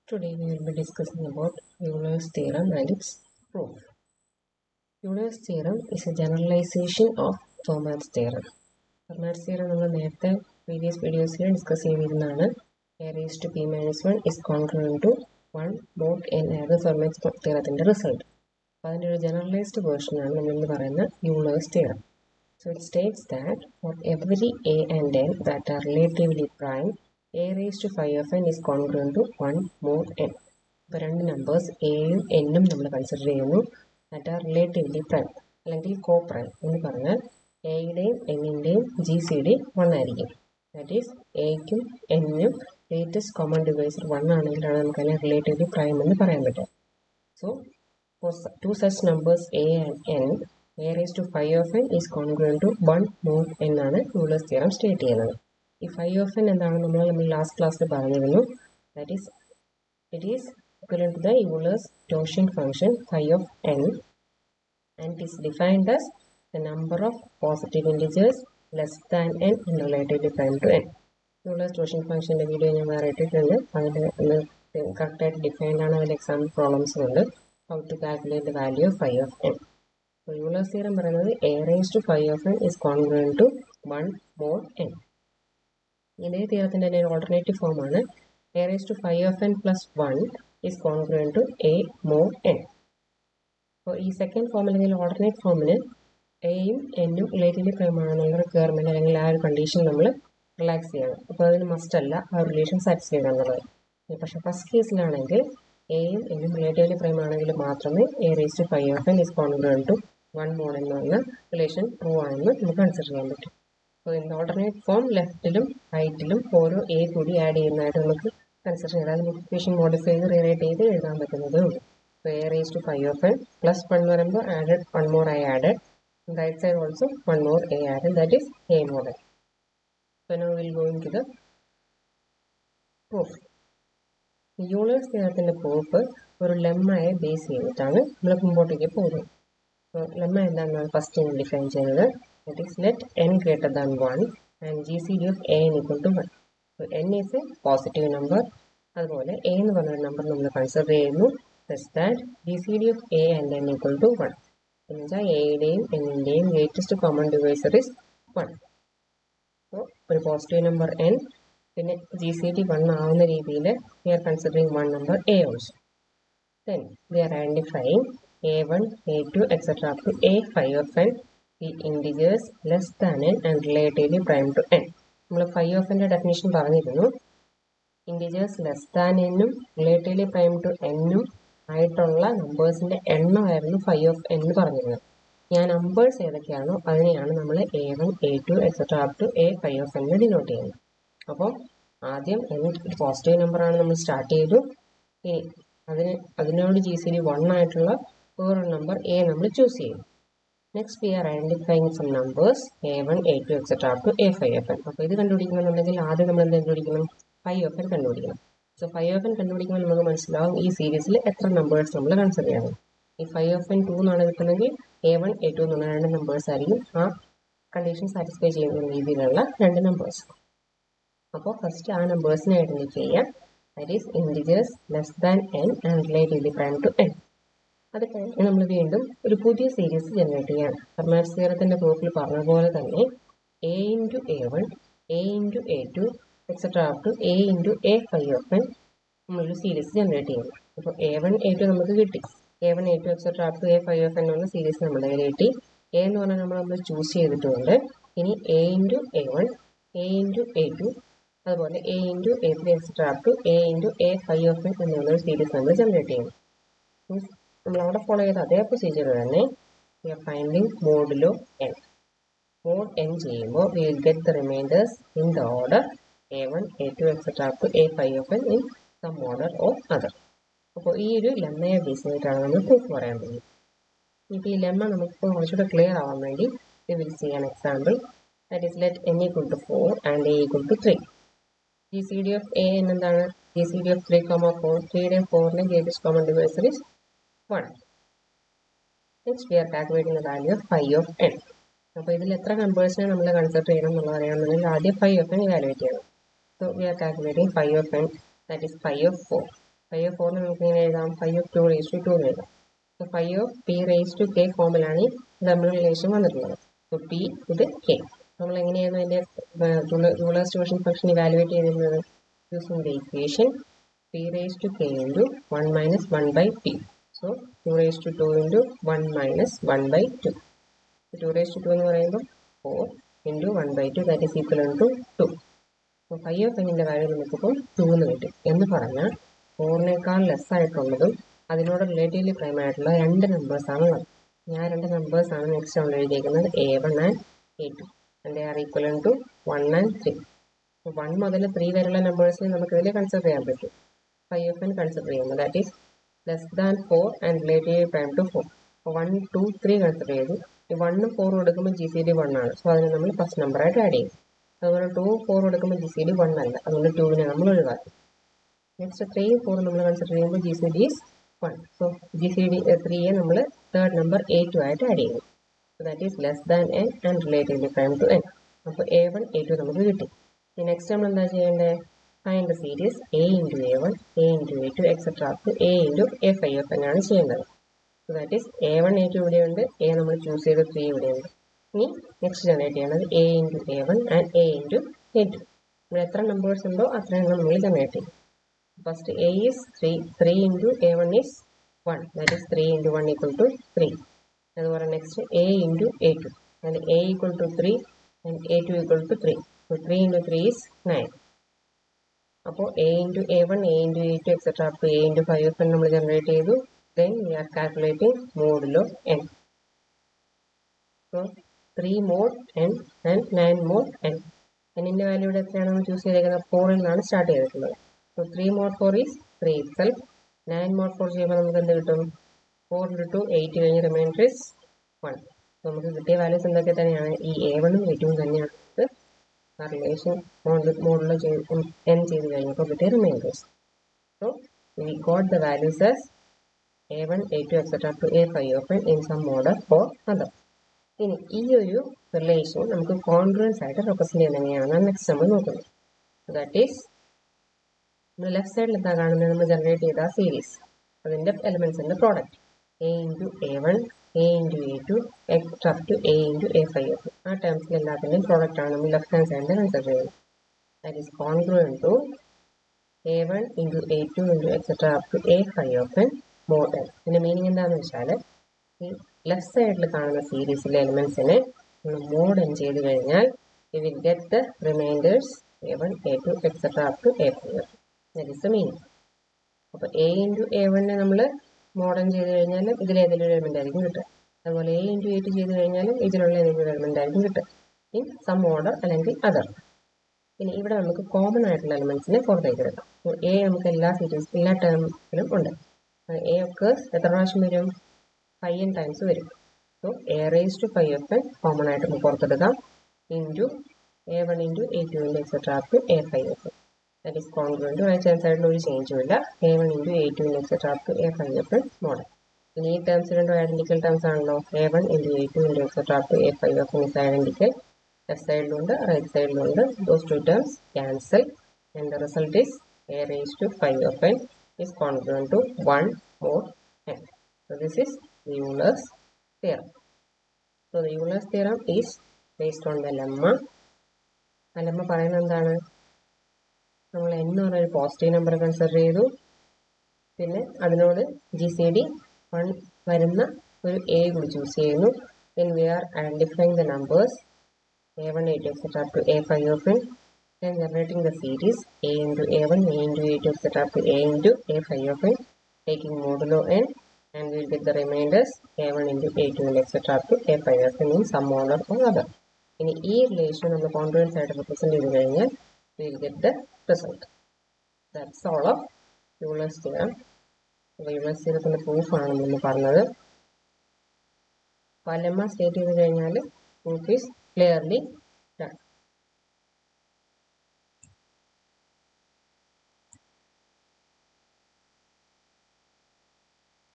Today we will be discussing about Euler's theorem and its proof. Euler's theorem is a generalization of Fermat's theorem. Fermat's theorem നമ്മൾ നേരത്തെ previous വീഡിയോസിൽ discuss ചെയ്തിരുന്നതാണ് a raise to p minus one is congruent to one mod n ആയിരുന്നു Fermat's തിയറത്തിൻ്റെ result അപ്പോൾ അതിൻ്റെ ഒരു generalized വേർഷനാണ് നമ്മളിന്ന് പറയുന്ന Euler's theorem So it states that for every a and n that are relatively prime, a raised to phi of n is congruent to 1 more n. ഇപ്പോൾ രണ്ട് നമ്പേഴ്സ് എയും എന്നും നമ്മൾ കൺസിഡർ ചെയ്യുന്നു ദാറ്റ് ആർ റിലേറ്റീവ്ലി പ്രൈം അല്ലെങ്കിൽ കോ prime എന്ന് പറഞ്ഞാൽ എയുടെയും എന്നിൻ്റെയും ജി സി ഡി വൺ ആയിരിക്കും ദാറ്റ് ഈസ് എയ്ക്കും എന്നിനും ലേറ്റസ്റ്റ് കോമൺ ഡിവൈസർ വൺ ആണെങ്കിലാണ് നമുക്ക് അതിനെ റിലേറ്റീവ്ലി പ്രൈം എന്ന് പറയാൻ പറ്റുക so for two such numbers a and n a raise to phi of n is congruent to one mod എന്നാണ് യൂളേഴ്സ് തിയറം സ്റ്റേറ്റ് ചെയ്യുന്നത് ഈ ഫൈവ് ഓഫ് എൻ എന്താണ് നമ്മൾ നമ്മൾ ലാസ്റ്റ് ക്ലാസ്സിൽ പറഞ്ഞിരുന്നു that is it is equivalent to the Euler's Gaussian function phi of n and it is defined as the number of positive integers less than n and relatively prime to n. Euler's Gaussian ഫംഗ്ഷൻ്റെ video ഞാൻ വേറെ ഇട്ടിട്ടുണ്ട് അതിൽ ഒന്ന് കറക്റ്റായിട്ട് defined ആണ് അതിൽ example പ്രോബ്ലംസും ഉണ്ട് how to calculate the value of phi of n അപ്പോൾ യൂളേഴ്സ് തിയറം പറയുന്നത് a raise to phi of n is congruent to one mod n ഇതേ തിയറത്തിൻ്റെ തന്നെ ഓൾട്ടർനേറ്റീവ് ഫോമാണ് a raise to phi of n plus one is congruent to a mod n അപ്പോൾ ഈ second form അല്ലെങ്കിൽ alternate ഫോമിന് എയും എന്നും റിലേറ്റീവ്ലി പ്രൈം ആണെന്നുള്ള റിക്വയർമെൻറ്റ് അല്ലെങ്കിൽ ആ ഒരു കണ്ടീഷൻ നമ്മൾ റിലാക്സ് ചെയ്യണം അപ്പോൾ അതിന് മസ്റ്റ് അല്ല ആ റിലേഷൻ സാറ്റിസ്ഫൈ ചെയ്യണം എന്നുള്ളത് പക്ഷേ ഫസ്റ്റ് കേസിലാണെങ്കിൽ എയും എന്നും റിലേറ്റീവ്ലി പ്രൈം ആണെങ്കിൽ മാത്രമേ a raise to phi of n is congruent to one mod എന്നുള്ള റിലേഷൻ ട്രൂ ആണെന്ന് നമുക്ക് കൺസിഡർ ചെയ്യാൻ പറ്റും അപ്പോൾ ഇൻ ഓൾട്ടർനേറ്റ് ഫോം ലെഫ്റ്റിലും റൈറ്റിലും ഓരോ എ കൂടി ആഡ് ചെയ്യുന്നതായിട്ട് നമുക്ക് കൺസിഡർ ചെയ്യാം അതായത് നമുക്ക് ഇക്വേഷൻ മോഡിഫൈ ചെയ്ത് റീറൈറ്റ് ചെയ്ത് എഴുതാൻ പറ്റുന്നതേ ഉള്ളൂ അപ്പോൾ a raise to phi of n plus one എന്ന് പറയുമ്പോൾ added one more I added right side also one more a added that is a model So now we'll go into the proof. Euler's തിയറത്തിൻ്റെ proof ഒരു ലെമ്മയെ base ചെയ്തിട്ടാണ് നമ്മൾ മുമ്പോട്ടേക്ക് പോകുന്നത് അപ്പോൾ lemma എന്താണെന്നാണ് ഫസ്റ്റ് ഞാൻ ഡിഫൈൻ ചെയ്യുന്നത് that is let n greater than one and G C D of a n equal to one അപ്പോൾ n is a positive number അതുപോലെ എ എന്ന് പറഞ്ഞ നമ്പർ നമ്മൾ കൺസിഡർ ചെയ്യുന്നു thus that G C D of a and n equal to one എന്ന് വെച്ചാൽ എയുടെയും എന്നിൻ്റെയും latest common divisor is one അപ്പോൾ ഒരു പോസിറ്റീവ് നമ്പർ എൻ പിന്നെ ജി സി ടി വൺ ആവുന്ന രീതിയിൽ we R considering one number a also then we are identifying a one a two etcetera up to a five of n ഈ integers less than n and relatively prime to n നമ്മൾ phi of എൻ്റെ definition പറഞ്ഞിരുന്നു integers less than എന്നും relatively prime to എന്നും ആയിട്ടുള്ള നമ്പേഴ്സിൻ്റെ എണ്ണമായിരുന്നു phi of n പറഞ്ഞിരുന്നത് ഞാൻ നമ്പേഴ്സ് ഏതൊക്കെയാണോ അതിനെയാണ് നമ്മൾ a one a two etcetera up to a five of എന്ന് ഡിനോട്ട് ചെയ്യുന്നത് അപ്പോൾ ആദ്യം എൻ പോസിറ്റീവ് നമ്പറാണ് നമ്മൾ സ്റ്റാർട്ട് ചെയ്തു ഇനി അതിന് അതിനോട് ജി സി ഡി വൺ ആയിട്ടുള്ള വേറൊരു നമ്പർ എ നമ്മൾ ചൂസ് ചെയ്യും next we are identifying some numbers a one a two etcetera up to a five F n അപ്പോൾ ഇത് കണ്ടുപിടിക്കണമെന്നുണ്ടെങ്കിൽ ആദ്യം നമ്മൾ എന്ത് കണ്ടുപിടിക്കണം ഫൈവ് എഫ് എൻ കണ്ടുപിടിക്കണം സോ ഫൈവ് എഫ് എൻ കണ്ടുപിടിക്കുമ്പോൾ നമുക്ക് മനസ്സിലാവും ഈ സീരീസിൽ എത്ര നമ്പേഴ്സ് നമ്മൾ കൺസിഡർ ചെയ്യണം ഈ ഫൈവ് ഓഫ് എൻ ടു എന്നാണ് കിട്ടുന്നതെങ്കിൽ എ വൺ എ ടു എന്നുള്ള രണ്ട് നമ്പേഴ്സ് ആയിരിക്കും ആ കണ്ടീഷൻ സാറ്റിസ്ഫൈ ചെയ്യുന്ന രീതിയിലുള്ള രണ്ട് നമ്പേഴ്സ് അപ്പോൾ ഫസ്റ്റ് ആ നമ്പേഴ്സിനെ ഐഡൻറ്റിഫൈ ചെയ്യാം that is integers less than n and relatively prime to n അത് കഴിഞ്ഞ് നമ്മൾ വീണ്ടും ഒരു പുതിയ സീരീസ് ജനറേറ്റ് ചെയ്യാണ് ഫർമാറ്റ്സ് തിയറത്തിൻ്റെ പ്രൂഫിൽ പറഞ്ഞ പോലെ തന്നെ a into a one a into a two etcetera up to a into a five of n നമ്മളൊരു സീരീസ് ജനറേറ്റ് ചെയ്യുന്നു അപ്പോൾ എ വൺ എ ടു നമുക്ക് കിട്ടി a one a two etcetera up to a five of എന്നുള്ള series നമ്മുടെ കയ്യിൽ കിട്ടി A എന്ന് പറഞ്ഞാൽ നമ്മൾ നമ്മൾ ചൂസ് ചെയ്തിട്ടുണ്ട് ഇനി a into a one a into a two അതുപോലെ a into a three etcetera up to a into a five of n എന്നുള്ള സീരീസ് നമ്മൾ ജനറേറ്റ് ചെയ്യുന്നു മീൻസ് നമ്മൾ അവിടെ ഫോളോ ചെയ്ത അതേ പ്രൊസീജിയർ തന്നെ we are finding modulo n mod n ചെയ്യുമ്പോൾ we will get the reminders in the order a one a two etcetera up to a five of n in some order or other അപ്പോൾ ഈ ഒരു ലെമ്മയെ base ചെയ്തിട്ടാണ് നമ്മൾ proof പറയാൻ പോകുന്നത് ഇപ്പോൾ ഈ ലെമ്മ നമുക്ക് കുറച്ചുകൂടെ ക്ലിയർ ആവാൻ വേണ്ടി we will see an example that is let n equal to four and a equal to three G C D of a എന്താണ് G C D of three comma four ത്രീയുടെയും ഫോറിൻ്റെയും greatest common divisor is one next we are calculating the value of phi of n അപ്പോൾ ഇതിൽ എത്ര നമ്പേഴ്സിനെ നമ്മൾ consider ചെയ്യണം എന്നുള്ളത് അറിയണമെന്നുണ്ടെങ്കിൽ ആദ്യം ഫൈവ് ഓഫ് എൻ ഇവാലുവേറ്റ് ചെയ്യണം so we are calculating phi of n that is phi of four phi of four നമുക്ക് ഇങ്ങനെ എഴുതാം phi of two raise to two എന്ന് എഴുതാം so phi of p raise to k ഫോമിലാണ് ഈ തമ്മിലുള്ള relation വന്നിട്ടുള്ളത് സോ പി ഇത് കെ നമ്മൾ എങ്ങനെയായിരുന്നു അതിൻ്റെ റൂളേഴ്സ് ഡിവിഷൻ ഫംഗ്ഷൻ ഇവാലുവേറ്റ് ചെയ്തിരുന്നത് using the equation p raise to k into one minus one by p so two raise to two into one minus one by two two raise to two എന്ന് പറയുമ്പോൾ four into one by two that is equal to two അപ്പോൾ phi of എന്നിൻ്റെ value നമുക്കിപ്പോൾ two എന്ന് കിട്ടും എന്ന് പറഞ്ഞാൽ ഫോറിനേക്കാൾ less ആയിട്ടുള്ളതും അതിനോട് റിലേറ്റീവ്ലി പ്രൈം ആയിട്ടുള്ള രണ്ട് നമ്പേഴ്സാണ് ഉള്ളത് ഞാൻ രണ്ട് നമ്പേഴ്സാണ് നെക്സ്റ്റ് നമ്മൾ എഴുതിയിരിക്കുന്നത് a one and a two and are equal to one and three one മുതൽ ത്രീ വരെയുള്ള നമ്പേഴ്സിനെ നമുക്ക് ഇതിൽ കൺസിഡർ ചെയ്യാൻ പറ്റും ഫൈവ് എഫ് എൻ കൺസിഡർ ചെയ്യുമ്പോൾ that is less than four and relative prime to four അപ്പോൾ വൺ ടു ത്രീ കൺസിഡർ ചെയ്തു ഈ വണ്ണും ഫോറും എടുക്കുമ്പോൾ ജി സി ഡി വൺ ആണ് സോ അതിനെ നമ്മൾ ഫസ്റ്റ് നമ്പറായിട്ട് ആഡ് ചെയ്യും അതുപോലെ ടു ഫോർ എടുക്കുമ്പോൾ ജി സി ഡി വൺ അല്ല അതുകൊണ്ട് ടൂവിനെ നമ്മൾ ഒഴിവാക്കി നെക്സ്റ്റ് ത്രീയും ഫോറും നമ്മൾ കൺസിഡർ ചെയ്യുമ്പോൾ G C D is one so G C D ത്രീയെ നമ്മൾ തേർഡ് നമ്പർ എ ടു ആയിട്ട് ആഡ് ചെയ്യുന്നു so that is less than n and relatively prime to n അപ്പോൾ എ വൺ എ ടു നമുക്ക് കിട്ടി ഈ നെക്സ്റ്റ് നമ്മൾ എന്താ ചെയ്യേണ്ടത് find the series a into a one a into a two etcetera up a into a five of എന്നാണ് ചെയ്യേണ്ടത് so that is a one a two ഇവിടെയുണ്ട് എ നമ്മൾ ചൂസ് ചെയ്ത ത്രീ ഇവിടെയുണ്ട് ഇനി നെക്സ്റ്റ് ജനറേറ്റ് ചെയ്യേണ്ടത് a into a one and a into a two ഇവിടെ എത്ര നമ്പേഴ്സ് ഉണ്ടോ അത്രയും നമ്മൾ ജനറേറ്റ് ചെയ്യും first a is three three into a one is one that is three into one equal to three അതുപോലെ next a into a two and a equal to three and a two equal to three so three into three is nine അപ്പോൾ a into a one a into a two etcetera up a into phi F n നമ്മൾ generate ചെയ്തു then we are calculating modulo n so three mod n and nine mod n എന്നിൻ്റെ value ഇവിടെ എത്രയാണ് നമ്മൾ choose ചെയ്തേക്കുന്നത് ഫോറിൽ നിന്നാണ് start ചെയ്തിട്ടുള്ളത് so three mod four is three itself nine mod four ചെയ്യുമ്പോൾ നമുക്ക് എന്ത് കിട്ടും ഫോർ ഇൻറ്റു ടു എയ്റ്റ് കഴിഞ്ഞ് റിമൈൻഡർ ഇസ് വൺ നമുക്ക് കിട്ടിയ വാല്യൂസ് എന്തൊക്കെ തന്നെയാണ് ഈ എ വണ്ണും എ ടുവും തന്നെയാണ് നമുക്ക് ആ റിലേഷൻ മോഡ് മോഡിൽ എൻ ചെയ്ത് കഴിഞ്ഞപ്പോൾ കിട്ടിയ reminders so we got the values as a one a two etcetera to a phi of n in some model for other ഇനി ഈ ഒരു റിലേഷൻ നമുക്ക് കോൺഫിഡൻസ് ആയിട്ട് റെപ്രസെന്റ് ചെയ്യുന്നത് എങ്ങനെയാണെന്നാണ് നെക്സ്റ്റ് നമ്മൾ നോക്കുന്നത് ദാറ്റ് ഈസ് നമ്മൾ ലെഫ്റ്റ് സൈഡിൽ എന്താ കാണുന്നത് നമ്മൾ ജനറേറ്റ് ചെയ്ത സീരീസ് അതിൻ്റെ എലമെന്റ്സിന്റെ product a into a one a into a two ex up to a into a five of ആ ടേംസിൽ എല്ലാത്തിൻ്റെയും പ്രോഡക്റ്റ് ആണ് നമ്മൾ ലെഫ്റ്റ് ഹാൻഡ് സൈഡിൽ കൺസിഡർ ചെയ്യുന്നത് that is congruent to a one into a two into etcetera up to a five of n model ഇതിൻ്റെ meaning എന്താണെന്ന് വെച്ചാൽ ഈ ലെഫ്റ്റ് സൈഡിൽ കാണുന്ന സീരീസിലെ എലിമെന്റ്സിനെ നമ്മൾ മോഡ് എൻ ചെയ്ത് കഴിഞ്ഞാൽ you will get the reminders a one a two etcetera up to a phi that is the meaning അപ്പോൾ എ ഇൻറ്റു എ വണ്ണിനെ നമ്മൾ മോഡേൺ ചെയ്ത് കഴിഞ്ഞാൽ ഇതിലേതെങ്കിലും ഒരു എലിമെന്റ് ആയിരിക്കും കിട്ടുക അതുപോലെ എ ഇൻറ്റു എ ടു ചെയ്ത് കഴിഞ്ഞാലും ഇതിലുള്ള ഏതെങ്കിലും ഒരു എലിമെന്റ് ആയിരിക്കും കിട്ടുക ഇൻ സം ഓർഡർ അല്ലെങ്കിൽ അതർ ഇനി ഇവിടെ നമുക്ക് കോമൺ ആയിട്ടുള്ള എലിമെന്റ്സിനെ പുറത്തേക്ക് എടുക്കാം എ നമുക്ക് എല്ലാ സീരീസ് എല്ലാ ടേമിലും ഉണ്ട് എ ഒക്കെ എത്ര പ്രാവശ്യം വരും ഫൈവ് എൻ ടൈംസ് വരും so a raise to five F n common ആയിട്ട് നമുക്ക് പുറത്തെടുക്കാം into a one into a two into etcetera to a five F n that is congruent right hand സൈഡിൽ ഒരു ചേഞ്ചും ഇല്ല a one into a two into etcetera to a five F n model ഇനി ഈ terms രണ്ടും identical terms ആണല്ലോ a one into a two into etcetera to a five F n is identical left സൈഡിലുണ്ട് right സൈഡിലുണ്ട് those two terms cancel and the result is a raise to five F n is congruent to one mod n So this is the Euler's theorem. So the Euler's theorem is based on the lemma. ആ lemma പറയുന്നത് എന്താണ് നമ്മൾ എന്ന് പറഞ്ഞൊരു positive number consider ചെയ്തു പിന്നെ അതിനോട് G C D one വരുന്ന ഒരു എ കൂടി ചൂസ് ചെയ്യുന്നു then we are identifying the numbers a one a two etcetera to a five of n then generating the series a into a1 a into a2 etc to a into a5 of n taking modulo n and we'll get the remainders a1 into a2 and etc to a5 of n in some order or other. ഇനി ഈ relation നമ്മൾ confidence ആയിട്ട് represent ചെയ്ത് കഴിഞ്ഞാൽ will get the result that's all of Euler's theorem അപ്പോൾ Euler's തിയറത്തിൻ്റെ പ്രൂഫാണ് നമ്മൾ പറഞ്ഞത് പലമ്മ സ്റ്റേറ്റ് ചെയ്ത് കഴിഞ്ഞാൽ പ്രൂഫ് ഈസ് ക്ലിയർലി